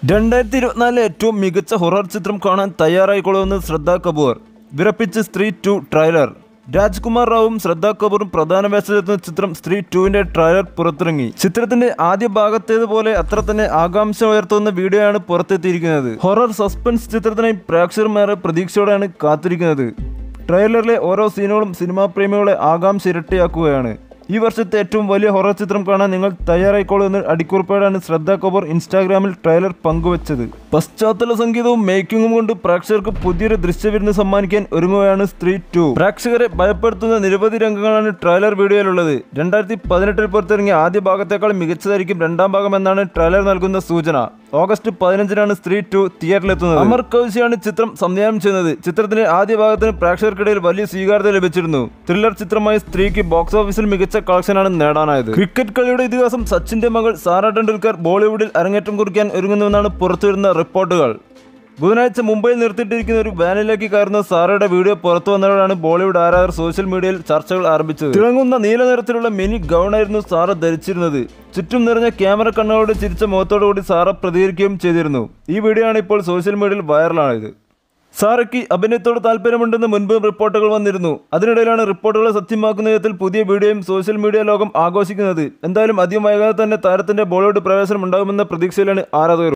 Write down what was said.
രണ്ടായിരത്തി ഇരുപത്തിനാലിലെ ഏറ്റവും മികച്ച ഹൊറർ ചിത്രം കാണാൻ തയ്യാറായിക്കൊള്ളുമെന്ന് ശ്രദ്ധ കപൂർ വിറപ്പിച്ച് സ്ത്രീ ടു ട്രailer രാജ്കുമാർ റാവുവും ശ്രദ്ധ കപൂറും പ്രധാന വേഷത്തിലെത്തുന്ന ചിത്രം സ്ത്രീ ടുവിന്റെ ട്രailer പുറത്തിറങ്ങി ചിത്രത്തിന്റെ ആദ്യ ഭാഗത്തേതുപോലെ അത്ര തന്നെ ആകാംക്ഷ ഉയർത്തുന്ന വീഡിയോയാണ് പുറത്തെത്തിയിരിക്കുന്നത് ഹൊറർ സസ്പെൻസ് ചിത്രത്തിനായി പ്രേക്ഷകർമാരെ പ്രതീക്ഷയോടെയാണ് കാത്തിരിക്കുന്നത് ട്രെയിലറിലെ ഓരോ സീനുകളും സിനിമാ പ്രേമികളെ ആകാംക്ഷ ഇരട്ടിയാക്കുകയാണ് ഈ വർഷത്തെ ഏറ്റവും വലിയ ഹൊറർ ചിത്രം കാണാൻ നിങ്ങൾ തയ്യാറായിക്കോളൂ എന്ന് അടിക്കുറിപ്പോടാണ് ശ്രദ്ധ കപൂർ ഇൻസ്റ്റാഗ്രാമിൽ ട്രെയിലർ പങ്കുവച്ചത് പശ്ചാത്തല സംഗീതവും മേക്കിങ്ങും കൊണ്ട് പ്രേക്ഷകർക്ക് പുതിയൊരു ദൃശ്യവിരുന്ന് സമ്മാനിക്കാൻ ഒരുങ്ങുകയാണ് സ്ത്രീ ടു പ്രേക്ഷകരെ ഭയപ്പെടുത്തുന്ന നിരവധി രംഗങ്ങളാണ് ട്രെയിലർ വീഡിയോയിലുള്ളത് രണ്ടായിരത്തി പതിനെട്ടിൽ പുറത്തിറങ്ങിയ ആദ്യ ഭാഗത്തേക്കാൾ മികച്ചതായിരിക്കും രണ്ടാം ഭാഗം എന്നാണ് ട്രെയിലർ നൽകുന്ന സൂചന ഓഗസ്റ്റ് പതിനഞ്ചിനാണ് സ്ത്രീ ടു തിയേറ്ററിലെത്തുന്നത് അമർ കൗശിയാണ് ചിത്രം സംവിധാനം ചെയ്യുന്നത് ചിത്രത്തിന്റെ ആദ്യ ഭാഗത്തിന് പ്രേക്ഷകർക്കിടയിൽ വലിയ സ്വീകാര്യത ലഭിച്ചിരുന്നു ത്രില്ലർ ചിത്രമായ സ്ത്രീക്ക് ബോക്സ് ഓഫീസിൽ മികച്ച കളക്ഷനാണ് നേടാനായത് ക്രിക്കറ്റ് കളിയുടെ ഇതിഹാസം സച്ചിന്റെ മകൾ സാറ ടെണ്ടുൽക്കർ ബോളിവുഡിൽ അരങ്ങേറ്റം കുറിക്കാൻ ഒരുങ്ങുന്നുവെന്നാണ് പുറത്തുവരുന്ന റിപ്പോർട്ടുകൾ ബുധനാഴ്ച മുംബൈയിൽ നിർത്തിയിട്ടിരിക്കുന്ന ഒരു വാനിലേക്ക് കയറുന്ന സാറയുടെ വീഡിയോ പുറത്തു വന്നതോടെയാണ് ബോളിവുഡ് ആരാധകർ സോഷ്യൽ മീഡിയയിൽ ചർച്ചകൾ ആരംഭിച്ചത് തിളങ്ങുന്ന നീല നിറത്തിലുള്ള മിനി ഗൗണായിരുന്നു സാറ ധരിച്ചിരുന്നത് ചുറ്റും നിറഞ്ഞ ക്യാമറ കണ്ണുകളോട് ചിരിച്ച മുഖത്തോടുകൂടി സാറ പ്രതികരിക്കുകയും ചെയ്തിരുന്നു ഈ വീഡിയോ ആണ് ഇപ്പോൾ സോഷ്യൽ മീഡിയയിൽ വൈറലായത് സാറയ്ക്ക് അഭിനയത്തോട് താല്പര്യമുണ്ടെന്ന് മുൻപ് റിപ്പോർട്ടുകൾ വന്നിരുന്നു അതിനിടയിലാണ് റിപ്പോർട്ടുകളെ സത്യമാക്കുന്ന വിധത്തിൽ പുതിയ വീഡിയോയും സോഷ്യൽ മീഡിയ ലോകം ആഘോഷിക്കുന്നത് എന്തായാലും അധികം വൈകാതെ തന്നെ താരത്തിന്റെ ബോളിവുഡ് പ്രവേശനം ഉണ്ടാകുമെന്ന പ്രതീക്ഷയിലാണ് ആരാധകർ